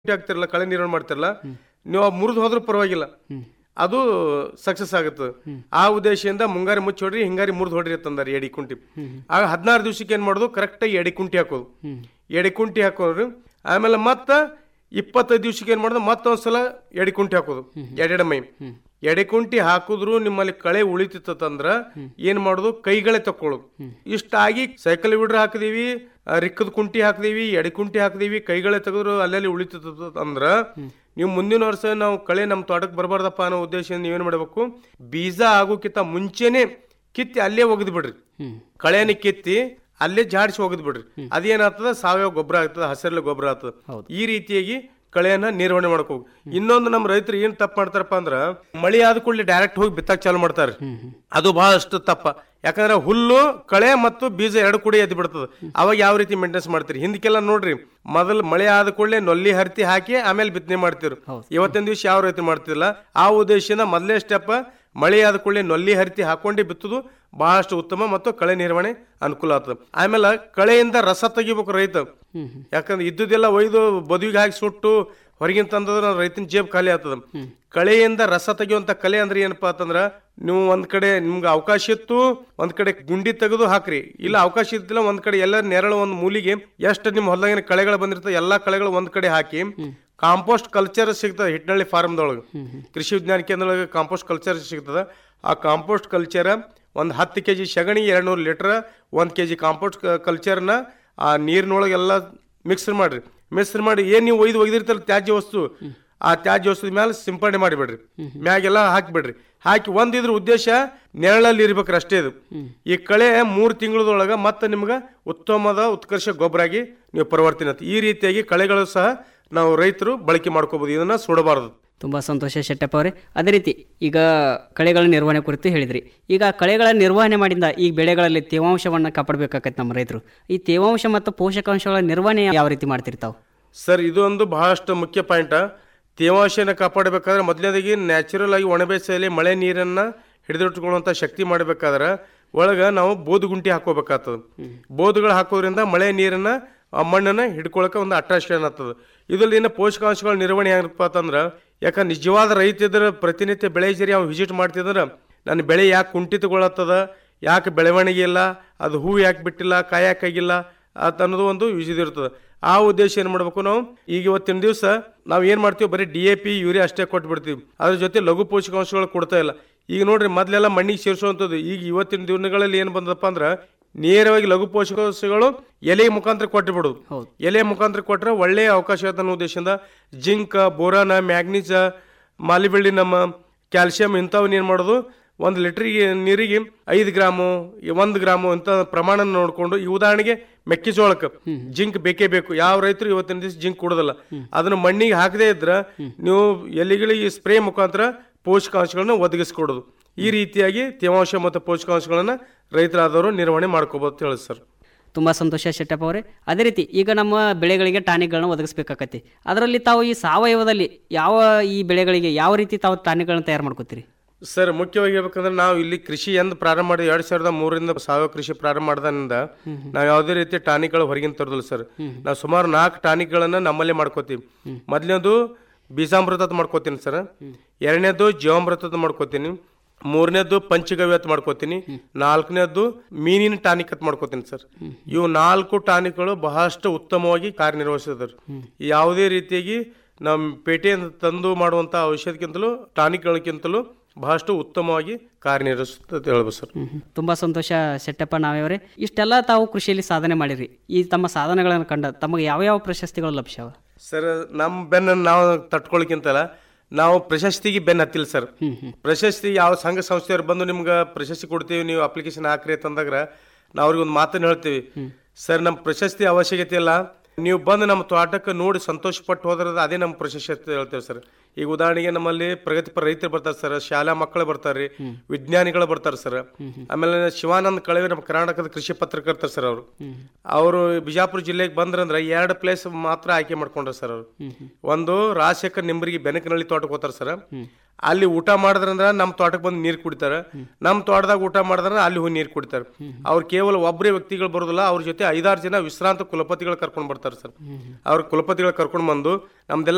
ಆಗ್ತಿರಲ್ಲ ಕಳೆ ನಿರ್ವಹಣೆ ಮಾಡ್ತಿರಲ್ಲ ನೀವು ಮುರಿದು ಹೋದ್ರೂ ಪರವಾಗಿಲ್ಲ ಅದು ಸಕ್ಸಸ್ ಆಗುತ್ತೆ ಆ ಉದ್ದೇಶದಿಂದ ಮುಂಗಾರಿ ಮುಚ್ಚಿ ಹೊಡ್ರಿ ಹಿಂಗಾರಿ ಮುರಿದು ಹೊಡ್ರಿ ಅಂತಂದಾರೆ ಎಡಿ ಕುಂಟಿ ಆಗ ಹದಿನಾರು ದಿವ್ಸಕ್ಕೆ ಏನ್ ಮಾಡೋದು ಕರೆಕ್ಟಾಗಿ ಎಡಿ ಕುಂಟಿ ಹಾಕೋದು ಎಡಿ ಕುಂಟಿ ಹಾಕೋರು ಆಮೇಲೆ ಮತ್ತ ಇಪ್ಪತ್ತೈದು ದಿವ್ಸಕ್ಕೆ ಏನ್ ಮಾಡೋದು ಮತ್ತೊಂದ್ಸಲ ಎಡಿ ಕುಂಟಿ ಹಾಕೋದು ಎರಡೆರಡು ಮೈ ಎಡೆ ಕುಂಟಿ ಹಾಕಿದ್ರು ನಿಮ್ಮಲ್ಲಿ ಕಳೆ ಉಳಿತಿತ್ತಂದ್ರ ಏನ್ ಮಾಡೋದು ಕೈಗಳೇ ತಕೊಳ್ಳೋದು ಇಷ್ಟಾಗಿ ಸೈಕಲ್ ವಿಡ್ರ್ ಹಾಕಿದೀವಿ ಆ, ರಿಕ್ಕದ ಕುಂಟಿ ಹಾಕಿದೀವಿ ಎಡೆ ಕುಂಟಿ ಹಾಕಿದೀವಿ ಕೈಗಳೇ ತೆಗೆದ್ರು ಅಲ್ಲಲ್ಲಿ ಉಳಿತಿತ್ತ ಅಂದ್ರ ನೀವು ಮುಂದಿನ ವರ್ಷ ನಾವು ಕಳೆ ನಮ್ಮ ತೋಟಕ್ಕೆ ಬರಬಾರ್ದಪ್ಪ ಅನ್ನೋ ಉದ್ದೇಶದಿಂದ ನೀವೇನ್ ಮಾಡ್ಬೇಕು ಬೀಜ ಆಗೋಕ್ಕಿಂತ ಮುಂಚೆನೆ ಕಿತ್ತಿ ಅಲ್ಲೇ ಒಗದ್ ಬಿಡ್ರಿ ಕಳೆನ ಕಿತ್ತಿ ಅಲ್ಲೇ ಜಾಡಿಸಿ ಒಗದ್ ಬಿಡ್ರಿ ಅದೇನಾಗ್ತದ ಸಾವಯವ ಗೊಬ್ಬರ ಆಗ್ತದ ಹಸಿರಲೆ ಗೊಬ್ಬರ ಆಗ್ತದ ಈ ರೀತಿಯಾಗಿ ಕಳೆಯನ್ನ ನಿರ್ವಹಣೆ ಮಾಡ್ಕೋಬೇಕು ಇನ್ನೊಂದು ನಮ್ಮ ರೈತರು ಏನ್ ತಪ್ಪು ಮಾಡ್ತಾರಪ್ಪ ಅಂದ್ರ ಮಳಿ ಆದ ಕೂಡಲೇ ಡೈರೆಕ್ಟ್ ಹೋಗಿ ಬಿತ್ತಾಕ್ ಚಾಲು ಮಾಡ್ತಾರೆ ಅದು ಬಹಳಷ್ಟು ತಪ್ಪ ಯಾಕಂದ್ರೆ ಹುಲ್ಲು ಕಳೆ ಮತ್ತು ಬೀಜ ಎರಡು ಕೂಡಿ ಎದ್ದು ಬಿಡ್ತದ ಅವಾಗ ಯಾವ ರೀತಿ ಮೇಂಟೆನ್ಸ್ ಮಾಡ್ತೀರಿ ಹಿಂದಕ್ಕೆಲ್ಲ ನೋಡ್ರಿ ಮೊದಲು ಮಳೆ ಆದ ಕೂಡಲೇ ನೊಲ್ಲಿ ಹರಿತಿ ಹಾಕಿ ಆಮೇಲೆ ಬಿತ್ತನೆ ಮಾಡ್ತಿರು ಇವತ್ತಿನ ದಿವಸ ಯಾವ ರೈತರು ಮಾಡ್ತಿಲ್ಲ ಆ ಉದ್ದೇಶದಿಂದ ಮೊದಲೇ ಸ್ಟೆಪ್ ಮಳೆ ಆದ ಕೂಡಲೇ ನೊಲ್ಲಿ ಹರಿತಿ ಹಾಕೊಂಡಿ ಬಿತ್ತುದು ಬಹಳಷ್ಟು ಉತ್ತಮ ಮತ್ತು ಕಳೆ ನಿರ್ವಹಣೆ ಅನುಕೂಲ ಆಗ್ತದೆ ಆಮೇಲೆ ಕಳೆಯಿಂದ ರಸ ತೆಗಿಬೇಕು ರೈತ ಯಾಕಂದ್ರೆ ಇದ್ದುದೆಲ್ಲ ಒಯ್ದು ಬದುವಿಗೆ ಹಾಕಿ ಸುಟ್ಟು ಹೊರಗಿನ ತಂದದ್ರ ರೈತನ ಜೇಬ್ ಖಾಲಿ ಆಗ್ತದ ಕಳೆಯಿಂದ ರಸ ತೆಗೆಯುವಂತ ಕಲೆ ಅಂದ್ರೆ ಏನಪ್ಪಾ ಅಂತಂದ್ರ ನೀವು ಒಂದ್ ಕಡೆ ನಿಮ್ಗೆ ಅವಕಾಶ ಇತ್ತು ಒಂದ್ ಕಡೆ ಗುಂಡಿ ತೆಗೆದು ಹಾಕ್ರಿ ಇಲ್ಲ ಅವಕಾಶ ಇದ್ದಿಲ್ಲ ಒಂದ್ ಕಡೆ ಎಲ್ಲ ನೆರಳು ಒಂದ್ ಮೂಲಿಗೆ ಎಷ್ಟು ನಿಮ್ ಹೊಲದಾಗಿನ ಕಳೆಗಳು ಬಂದಿರ್ತದೆ ಎಲ್ಲಾ ಕಳೆಗಳು ಒಂದ್ ಕಡೆ ಹಾಕಿ ಕಾಂಪೋಸ್ಟ್ ಕಲ್ಚರ್ ಸಿಗ್ತದೆ ಹಿಟ್ನಳ್ಳಿ ಫಾರ್ಮ್ದೊಳಗೆ ಕೃಷಿ ವಿಜ್ಞಾನ ಕೇಂದ್ರದೊಳಗೆ ಕಾಂಪೋಸ್ಟ್ ಕಲ್ಚರ್ ಸಿಗ್ತದೆ ಆ ಕಾಂಪೋಸ್ಟ್ ಕಲ್ಚರ್ ಒಂದು ಹತ್ತು ಕೆ ಜಿ ಸಗಣಿ ಎರಡು ನೂರು ಲೀಟ್ರ್ ಒಂದು ಕೆ ಜಿ ಕಾಂಪೋಸ್ಟ್ ಕಲ್ಚರ್ನ ಆ ನೀರಿನೊಳಗೆಲ್ಲ ಮಿಕ್ಸ್ ಮಾಡ್ರಿ ಮಿಕ್ಸ್ ಮಾಡಿ ಏನು ನೀವು ಒಯ್ದು ಒಯ್ದಿರ್ತಾರಲ್ಲ ತ್ಯಾಜ್ಯ ವಸ್ತು ಆ ತ್ಯಾಜ್ಯ ವಸ್ತುದ ಮೇಲೆ ಸಿಂಪಡಣೆ ಮಾಡಿಬಿಡ್ರಿ ಮ್ಯಾಗೆಲ್ಲ ಹಾಕಿಬಿಡ್ರಿ ಹಾಕಿ ಒಂದಿದ್ರ ಉದ್ದೇಶ ನೆರಳಲ್ಲಿ ಇರ್ಬೇಕ್ರಿ ಅಷ್ಟೇ ಇದು ಈ ಕಳೆ ಮೂರು ತಿಂಗಳದೊಳಗೆ ಮತ್ತೆ ನಿಮ್ಗೆ ಉತ್ತಮದ ಉತ್ಕರ್ಷ ಗೊಬ್ಬರ ಆಗಿ ನೀವು ಪರಿವರ್ತನೆ ಆಗುತ್ತೆ ಈ ರೀತಿಯಾಗಿ ಕಳೆಗಳು ಸಹ ನಾವು ರೈತರು ಬಳಕೆ ಮಾಡ್ಕೋಬಹುದು ಇದನ್ನ ಸುಡಬಾರದು ತುಂಬ ಸಂತೋಷ ಶೆಟ್ಟಪ್ಪ ಅವರೇ ಅದೇ ರೀತಿ ಈಗ ಕಳೆಗಳ ನಿರ್ವಹಣೆ ಕುರಿತು ಹೇಳಿದ್ರಿ ಈಗ ಕಳೆಗಳ ನಿರ್ವಹಣೆ ಮಾಡಿದ ಈ ಬೆಳೆಗಳಲ್ಲಿ ತೇವಾಂಶವನ್ನು ಕಾಪಾಡಬೇಕಾಗತ್ತೆ ನಮ್ಮ ರೈತರು ಈ ತೇವಾಂಶ ಮತ್ತು ಪೋಷಕಾಂಶಗಳ ನಿರ್ವಹಣೆ ಯಾವ ರೀತಿ ಮಾಡ್ತಿರ್ತಾವೆ ಸರ್ ಇದು ಒಂದು ಬಹಳಷ್ಟು ಮುಖ್ಯ ಪಾಯಿಂಟ್ ತೇವಾಂಶನ ಕಾಪಾಡಬೇಕಾದ್ರೆ ಮೊದಲನೇದಾಗಿ ನ್ಯಾಚುರಲ್ ಆಗಿ ಒಣಬೇಸೆಯಲ್ಲಿ ಮಳೆ ನೀರನ್ನ ಹಿಡಿದಿಟ್ಟುಕೊಳ್ಳುವಂಥ ಶಕ್ತಿ ಮಾಡಬೇಕಾದ್ರೆ ಒಳಗೆ ನಾವು ಬೋದು ಗುಂಟಿ ಹಾಕೋಬೇಕಾಗ್ತದೆ ಬೋದುಗಳು ಹಾಕೋದ್ರಿಂದ ಮಳೆ ನೀರನ್ನ ಆ ಮಣ್ಣನ್ನ ಹಿಡ್ಕೊಳಕ್ಕೆ ಒಂದು ಅಟ್ರಾಕ್ಷನ್ ಆಗ್ತದೆ ಇದರಲ್ಲಿ ಏನು ಪೋಷಕಾಂಶಗಳ ನಿರ್ವಹಣೆ ಹೆಂಗಪ್ಪ ಅಂತಂದ್ರೆ ಯಾಕಂದ್ರೆ ನಿಜವಾದ ರೈತ ಇದ್ರೆ ಪ್ರತಿನಿತ್ಯ ಬೆಳೆ ಜರಿ ಅವ್ನು ವಿಸಿಟ್ ಮಾಡ್ತಿದ್ರೆ ನನ್ನ ಬೆಳೆ ಯಾಕೆ ಕುಂಠಿತಗೊಳತ್ತದ ಯಾಕೆ ಬೆಳವಣಿಗೆ ಇಲ್ಲ ಅದು ಹೂ ಯಾಕೆ ಬಿಟ್ಟಿಲ್ಲ ಕಾಯಿ ಯಾಕೆ ಆಗಿಲ್ಲ ಅಂತ ಅನ್ನೋದು ಒಂದು ಇರ್ತದೆ ಆ ಉದ್ದೇಶ ಏನು ಮಾಡ್ಬೇಕು ನಾವು ಈಗ ಇವತ್ತಿನ ದಿವಸ ನಾವು ಏನು ಮಾಡ್ತೀವಿ ಬರೀ ಡಿ ಎ ಪಿ ಯೂರಿಯಾ ಅಷ್ಟೇ ಕೊಟ್ಬಿಡ್ತೀವಿ ಅದ್ರ ಜೊತೆ ಲಘು ಪೋಷಕಾಂಶಗಳು ಕೊಡ್ತಾ ಇಲ್ಲ ಈಗ ನೋಡ್ರಿ ಮೊದಲೆಲ್ಲ ಮಣ್ಣಿಗೆ ಸೇರಿಸುವಂಥದ್ದು ಈಗ ಇವತ್ತಿನ ದಿನಗಳಲ್ಲಿ ಏನು ಬಂದಪ್ಪ ಅಂದ್ರೆ ನೇರವಾಗಿ ಲಘು ಪೋಷಕಾಂಶಗಳು ಎಲೆ ಮುಖಾಂತರ ಕೊಟ್ಟು ಬಿಡೋದು ಎಲೆ ಮುಖಾಂತರ ಕೊಟ್ಟರೆ ಒಳ್ಳೆಯ ಅವಕಾಶ ಇರುತ್ತೆ ಅನ್ನೋ ಉದ್ದೇಶದಿಂದ ಜಿಂಕ್ ಬೋರಾನ ಮ್ಯಾಗ್ನೀಸ ಮಾಲಿಬೆಳ್ಳಿ ನಮ್ಮ ಕ್ಯಾಲ್ಸಿಯಂ ಇಂಥವನ್ನ ಏನು ಮಾಡೋದು ಒಂದು ಲೀಟ್ರಿಗೆ ನೀರಿಗೆ ಐದು ಗ್ರಾಮು ಒಂದು ಗ್ರಾಮು ಅಂತ ಪ್ರಮಾಣ ನೋಡಿಕೊಂಡು ಈ ಉದಾಹರಣೆಗೆ ಮೆಕ್ಕೆಜೋಳಕ್ಕೆ ಜಿಂಕ್ ಬೇಕೇ ಬೇಕು ಯಾವ ರೈತರು ಇವತ್ತಿನ ದಿವಸ ಜಿಂಕ್ ಕೊಡೋದಿಲ್ಲ ಅದನ್ನ ಮಣ್ಣಿಗೆ ಹಾಕದೇ ಇದ್ರೆ ನೀವು ಎಲೆಗಳಿಗೆ ಸ್ಪ್ರೇ ಮುಖಾಂತರ ಪೋಷಕಾಂಶಗಳನ್ನ ಒದಗಿಸ್ಕೊಡೋದು ಈ ರೀತಿಯಾಗಿ ತೇವಾಂಶ ಮತ್ತು ಪೋಷಕಾಂಶಗಳನ್ನ ರೈತರಾದವರು ನಿರ್ವಹಣೆ ಮಾಡ್ಕೋಬಹುದು ಅಂತ ಹೇಳಿ ಸರ್ ತುಂಬ ಸಂತೋಷ ಶೆಟ್ಟಪ್ಪ ಅವರೇ ಅದೇ ರೀತಿ ಈಗ ನಮ್ಮ ಬೆಳೆಗಳಿಗೆ ಟಾನಿಕ್ಗಳನ್ನ ಒದಗಿಸ್ಬೇಕಾಗತ್ತೆ ಅದರಲ್ಲಿ ತಾವು ಈ ಸಾವಯವದಲ್ಲಿ ಯಾವ ಈ ಬೆಳೆಗಳಿಗೆ ಯಾವ ರೀತಿ ತಾವು ಟಾನಿಕ್ಗಳನ್ನ ತಯಾರು ಮಾಡ್ಕೋತೀರಿ ಸರ್ ಮುಖ್ಯವಾಗಿ ಹೇಳ್ಬೇಕಂದ್ರೆ ನಾವು ಇಲ್ಲಿ ಕೃಷಿ ಎಂದು ಪ್ರಾರಂಭ ಮಾಡಿ ಎರಡ್ ಸಾವಿರದ ಮೂರರಿಂದ ಸಾವಯವ ಕೃಷಿ ಪ್ರಾರಂಭ ಮಾಡಿದಾನಿಂದ ನಾವು ಯಾವುದೇ ರೀತಿ ಟಾನಿಕ್ಗಳು ಹೊರಗಿನ ತರೋದಿಲ್ಲ ಸರ್ ನಾವು ಸುಮಾರು ನಾಲ್ಕು ಟಾನಿಕ್ಗಳನ್ನ ನಮ್ಮಲ್ಲೇ ಮಾಡ್ಕೋತೀವಿ ಮೊದಲನೇದು ಬೀಜಾಮೃತದ ಮಾಡ್ಕೋತೀನಿ ಸರ್ ಎರಡನೇದು ಜೀವಾಮೃತದ ಮಾಡ್ಕೋತೀನಿ ಮೂರನೇದು ಪಂಚಗವ್ಯ ಅಂತ ಮಾಡ್ಕೋತೀನಿ ನಾಲ್ಕನೇದು ಮೀನಿನ ಟಾನಿಕ್ ಅಂತ ಮಾಡ್ಕೋತೀನಿ ಸರ್ ಇವು ನಾಲ್ಕು ಟಾನಿಕ್ಗಳು ಬಹಳಷ್ಟು ಉತ್ತಮವಾಗಿ ಕಾರ್ಯನಿರ್ವಹಿಸಿದ್ರು ಯಾವುದೇ ರೀತಿಯಾಗಿ ನಮ್ಮ ಪೇಟೆಯಿಂದ ತಂದು ಮಾಡುವಂಥ ಔಷಧಿಗಿಂತಲೂ ಟಾನಿಕ್ಗಳಿಗಿಂತಲೂ ಬಹಳಷ್ಟು ಉತ್ತಮವಾಗಿ ಕಾರ್ಯನಿರ್ವಹಿಸುತ್ತೆ ಹೇಳ್ಬೋದು ಸರ್ ತುಂಬ ಸಂತೋಷ ಶೆಟ್ಟಪ್ಪ ನಾವ್ಯವರೇ ಇಷ್ಟೆಲ್ಲ ತಾವು ಕೃಷಿಯಲ್ಲಿ ಸಾಧನೆ ಮಾಡಿರಿ ಈ ತಮ್ಮ ಸಾಧನೆಗಳನ್ನು ಕಂಡ ತಮಗೆ ಯಾವ ಯಾವ ಪ್ರಶಸ್ತಿಗಳು ಲಭ್ಯವ ಸರ್ ನಮ್ಮ ಬೆನ್ನನ್ನು ನಾವು ತಟ್ಕೊಳಕ್ಕಿಂತಲ್ಲ ನಾವು ಪ್ರಶಸ್ತಿಗೆ ಬೆನ್ನ ಹತ್ತಿಲ್ಲ ಸರ್ ಪ್ರಶಸ್ತಿ ಯಾವ ಸಂಘ ಸಂಸ್ಥೆಯವ್ರು ಬಂದು ನಿಮ್ಗೆ ಪ್ರಶಸ್ತಿ ಕೊಡ್ತೀವಿ ನೀವು ಅಪ್ಲಿಕೇಶನ್ ಹಾಕ್ರಿ ಅಂತಂದಾಗ ನಾವು ಅವ್ರಿಗೆ ಒಂದು ಮಾತನ್ನ ಹೇಳ್ತೀವಿ ಸರ್ ನಮ್ಮ ಪ್ರಶಸ್ತಿ ಅವಶ್ಯಕತೆ ಇಲ್ಲ ನೀವು ಬಂದು ನಮ್ಮ ತೋಟಕ್ಕೆ ನೋಡಿ ಸಂತೋಷ ಪಟ್ಟು ಹೋದ್ರದ ಅದೇ ನಮ್ಮ ಪ್ರಶಸ್ತಿ ಅಂತ ಹೇಳ್ತೇವೆ ಸರ್ ಈಗ ಉದಾಹರಣೆಗೆ ನಮ್ಮಲ್ಲಿ ಪ್ರಗತಿಪರ ರೈತರು ಬರ್ತಾರೆ ಸರ್ ಶಾಲಾ ಮಕ್ಕಳು ಬರ್ತಾರೆ ವಿಜ್ಞಾನಿಗಳು ಬರ್ತಾರೆ ಸರ್ ಆಮೇಲೆ ಶಿವಾನಂದ್ ಕಳವೆ ನಮ್ಮ ಕರ್ನಾಟಕದ ಕೃಷಿ ಪತ್ರಕರ್ತರು ಸರ್ ಅವರು ಅವರು ಬಿಜಾಪುರ ಜಿಲ್ಲೆಗೆ ಬಂದ್ರಂದ್ರೆ ಎರಡು ಪ್ಲೇಸ್ ಮಾತ್ರ ಆಯ್ಕೆ ಮಾಡ್ಕೊಂಡ್ರು ಸರ್ ಅವರು ಒಂದು ರಾಜಶೇಖರ್ ನಿಂಬರಿಗೆ ಬೆನಕನಹಳ್ಳಿ ತೋಟಕ್ಕೆ ಹೋಗ್ತಾರೆ ಸರ್ ಅಲ್ಲಿ ಊಟ ಮಾಡಿದ್ರಂದ್ರ ನಮ್ಮ ತೋಟಕ್ಕೆ ಬಂದು ನೀರು ಕುಡಿತಾರೆ ನಮ್ಮ ತೋಟದಾಗ ಊಟ ಮಾಡಿದ್ರ ಅಲ್ಲಿ ಹೋಗಿ ನೀರು ಕುಡಿತಾರೆ ಅವ್ರು ಕೇವಲ ಒಬ್ಬರೇ ವ್ಯಕ್ತಿಗಳು ಬರೋದಿಲ್ಲ ಅವ್ರ ಜೊತೆ ಐದಾರು ಜನ ವಿಶ್ರಾಂತ ಕುಲಪತಿಗಳು ಕರ್ಕೊಂಡು ಬರ್ತಾರೆ ಸರ್ ಅವ್ರ ಕುಲಪತಿಗಳು ಕರ್ಕೊಂಡು ಬಂದು ನಮ್ದೆಲ್ಲ